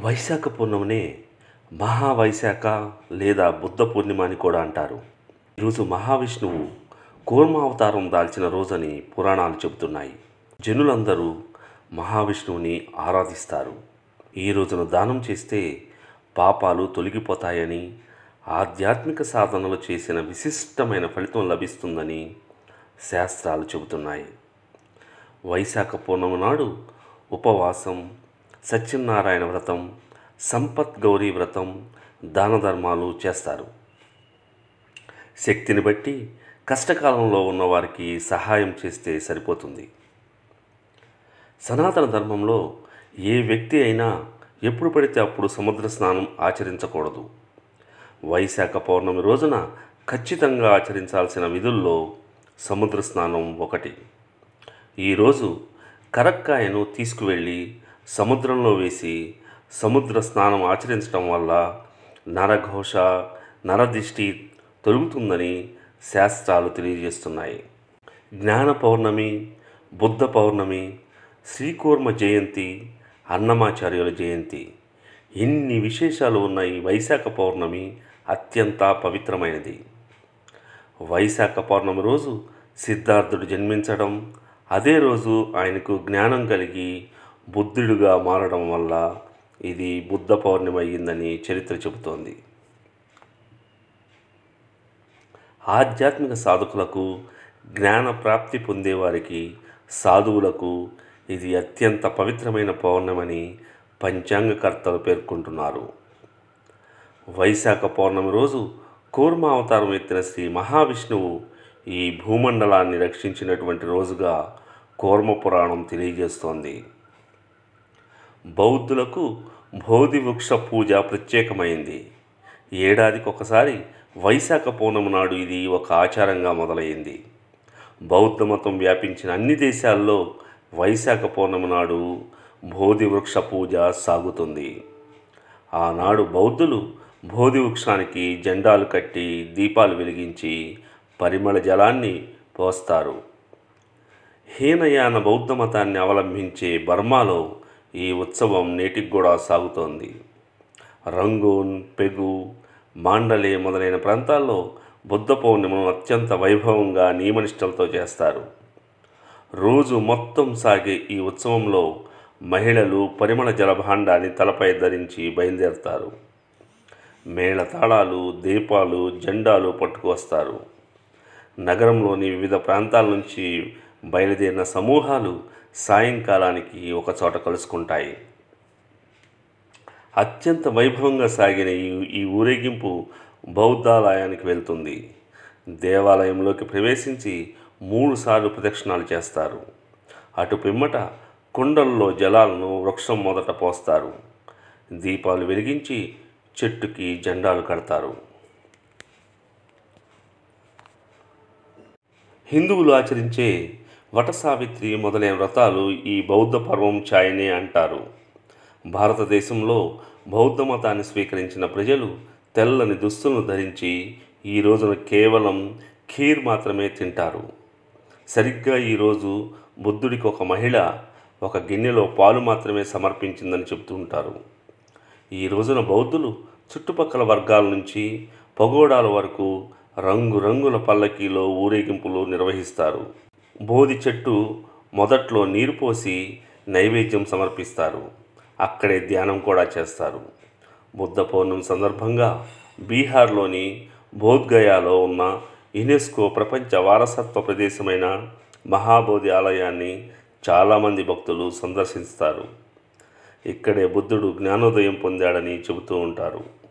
వైశాఖ పూర్ణమినే మహావైశాఖ లేదా బుద్ధ పూర్ణిమ అని కూడా అంటారు ఈరోజు మహావిష్ణువు కూర్మావతారం దాల్చిన రోజని పురాణాలు చెబుతున్నాయి జనులందరూ మహావిష్ణువుని ఆరాధిస్తారు ఈ రోజున దానం చేస్తే పాపాలు తొలగిపోతాయని ఆధ్యాత్మిక సాధనలు చేసిన విశిష్టమైన ఫలితం లభిస్తుందని శాస్త్రాలు చెబుతున్నాయి వైశాఖ పూర్ణమి నాడు ఉపవాసం సత్యనారాయణ వ్రతం సంపత్ గౌరీ వ్రతం దాన ధర్మాలు చేస్తారు శక్తిని బట్టి కష్టకాలంలో ఉన్నవారికి సహాయం చేస్తే సరిపోతుంది సనాతన ధర్మంలో ఏ వ్యక్తి అయినా ఎప్పుడు పడితే అప్పుడు సముద్ర స్నానం ఆచరించకూడదు వైశాఖ పౌర్ణమి రోజున ఖచ్చితంగా ఆచరించాల్సిన విధుల్లో సముద్ర స్నానం ఒకటి ఈరోజు కరక్కాయను తీసుకువెళ్ళి సముద్రంలో వేసి సముద్ర స్నానం ఆచరించడం వల్ల నరఘోష నరదిష్టి తొలుగుతుందని శాస్త్రాలు తెలియజేస్తున్నాయి జ్ఞాన పౌర్ణమి బుద్ధ పౌర్ణమి శ్రీకూర్మ జయంతి అన్నమాచార్యుల జయంతి ఎన్ని విశేషాలు ఉన్న ఈ వైశాఖ పౌర్ణమి అత్యంత పవిత్రమైనది వైశాఖ పౌర్ణమి రోజు సిద్ధార్థుడు జన్మించడం అదే రోజు ఆయనకు జ్ఞానం కలిగి బుద్ధుడుగా మారడం వల్ల ఇది బుద్ధ పౌర్ణమి అయ్యిందని చరిత్ర చెబుతోంది ఆధ్యాత్మిక సాధకులకు జ్ఞాన ప్రాప్తి పొందేవారికి సాధువులకు ఇది అత్యంత పవిత్రమైన పౌర్ణమని పంచాంగకర్తలు పేర్కొంటున్నారు వైశాఖ పౌర్ణమి రోజు కూర్మ అవతారం ఎత్తిన శ్రీ మహావిష్ణువు ఈ భూమండలాన్ని రక్షించినటువంటి రోజుగా కూర్మ పురాణం తెలియజేస్తోంది బౌద్ధులకు బోధి వృక్ష పూజ ప్రత్యేకమైంది ఏడాదికి ఒకసారి వైశాఖ పౌర్ణమి నాడు ఇది ఒక ఆచారంగా మొదలైంది బౌద్ధ మతం వ్యాపించిన అన్ని దేశాల్లో వైశాఖ పౌర్ణమి నాడు బోధి వృక్ష పూజ సాగుతుంది ఆనాడు బౌద్ధులు బోధి వృక్షానికి జెండాలు కట్టి దీపాలు వెలిగించి పరిమళ జలాన్ని పోస్తారు హీనయాన బౌద్ధ మతాన్ని అవలంబించే బర్మాలో ఈ ఉత్సవం నేటికి కూడా సాగుతోంది రంగూన్ పెగు మాండలే మొదలైన ప్రాంతాల్లో బుద్ధ పౌర్ణిమను అత్యంత వైభవంగా నియమనిష్టలతో చేస్తారు రోజు మొత్తం సాగే ఈ ఉత్సవంలో మహిళలు పరిమళ జలభాండాన్ని తలపై ధరించి బయలుదేరుతారు మేళ తాళాలు దీపాలు జెండాలు పట్టుకువస్తారు నగరంలోని వివిధ ప్రాంతాల నుంచి బయలుదేరిన సమూహాలు సాయంకాలానికి ఒక చోట కలుసుకుంటాయి అత్యంత వైభవంగా సాగిన ఈ ఈ ఊరేగింపు బౌద్ధాలయానికి వెళ్తుంది దేవాలయంలోకి ప్రవేశించి మూడుసార్లు ప్రదక్షిణాలు చేస్తారు అటు పిమ్మట కుండల్లో జలాలను వృక్షం మొదట పోస్తారు దీపాలు వెలిగించి చెట్టుకి జెండాలు కడతారు హిందువులు ఆచరించే వట సావిత్రి మొదలైన వ్రతాలు ఈ బౌద్ధ పర్వం ఛాయనే అంటారు భారతదేశంలో బౌద్ధ మతాన్ని స్వీకరించిన ప్రజలు తెల్లని దుస్తులను ధరించి ఈ రోజున కేవలం ఖీర్ మాత్రమే తింటారు సరిగ్గా ఈరోజు బుద్ధుడికి ఒక మహిళ ఒక గిన్నెలో పాలు మాత్రమే సమర్పించిందని చెబుతూ ఉంటారు ఈ రోజున బౌద్ధులు చుట్టుపక్కల వర్గాల నుంచి పగోడాల వరకు రంగురంగుల పల్లకీలో ఊరేగింపులు నిర్వహిస్తారు బోధి చెట్టు మొదట్లో నీరు పోసి నైవేద్యం సమర్పిస్తారు అక్కడే ధ్యానం కూడా చేస్తారు బుద్ధ పౌర్ణమి సందర్భంగా బీహార్లోని బోధ్గయాలో ఉన్న యునెస్కో ప్రపంచ వారసత్వ ప్రదేశమైన మహాబోధి ఆలయాన్ని చాలామంది భక్తులు సందర్శిస్తారు ఇక్కడే బుద్ధుడు జ్ఞానోదయం పొందాడని చెబుతూ ఉంటారు